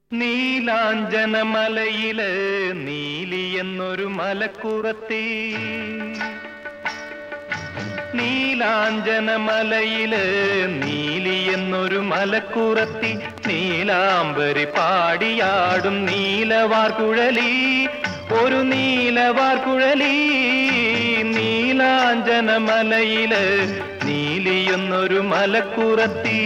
നീലാഞ്ജനമലയില് നീലി എന്നൊരു മലക്കുറത്തി നീലാഞ്ജനമലയില് നീലി എന്നൊരു മലക്കുറത്തി നീലാംബരി പാടിയാടും നീലവാർക്കുഴലി ഒരു നീലവാർക്കുഴലി നീലാഞ്ജനമലയില് നീലി എന്നൊരു മലക്കുറത്തി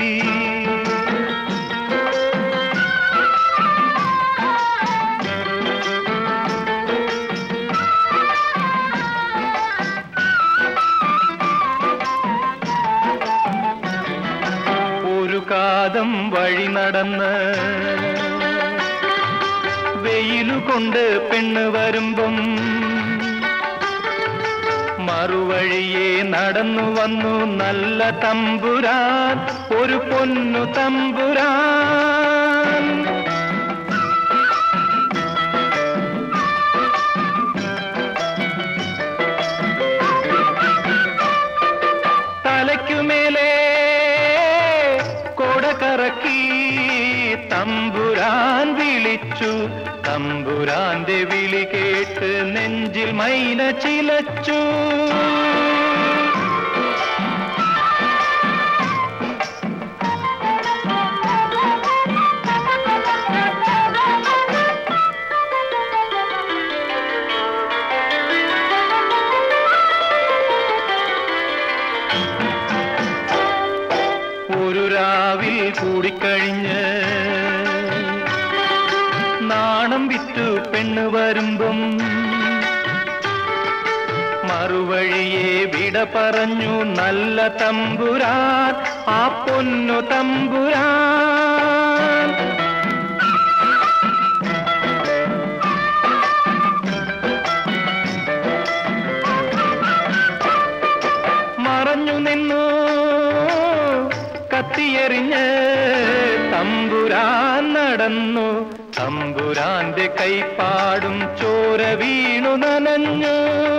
ഒരു കാതം വഴി നടന്ന് വെയിലുകൊണ്ട് പെണ്ണ് വരുമ്പം മറുവഴിയെ നടന്നു വന്നു നല്ല തമ്പുരാൻ ഒരു പൊന്നു തമ്പുരാൻ തലയ്ക്കുമേലെ കൊട കറക്കി തമ്പുരാൻ വിളിച്ചു തമ്പുരാന്റെ വിളി കേട്ട് നെഞ്ചിൽ മൈന ചിലച്ചു ഒരു രാവിൽ കൂടിക്കഴിഞ്ഞ് നാണം വിറ്റു പെണ്ണ് വരുമ്പം മറുവഴിയെ വിട പറഞ്ഞു നല്ല തമ്പുരാൻ ആ പൊന്നു തമ്പുരാൻ മറഞ്ഞു നിന്നു കത്തിയെറിഞ്ഞ് തമ്പുരാൻ നടന്നു തമ്പുരാന്റെ കൈപ്പാടും ചോര വീണു നനഞ്ഞു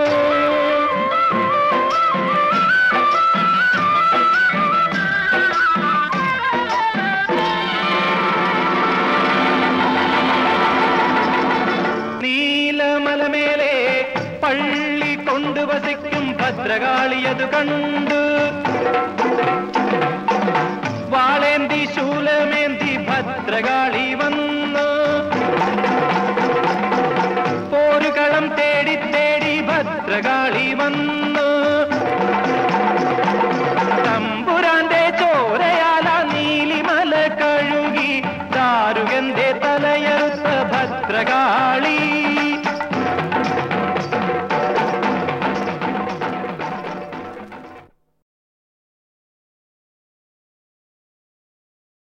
നീലമലമേലെ പള്ളി കൊണ്ടു വസിക്കും ഭദ്രകാളിയതു കണ്ടു വാളേന്തി ശൂലമേന്തി ഭദ്രകാളി വന്നു പോരുകളം തേടി തേടി ഭദ്രകാളി വന്നു തമ്പുരാന്റെ ചോരയാല നീലിമല കഴുകി ദാരുകന്റെ തലയറുത്ത ഭദ്രകാളി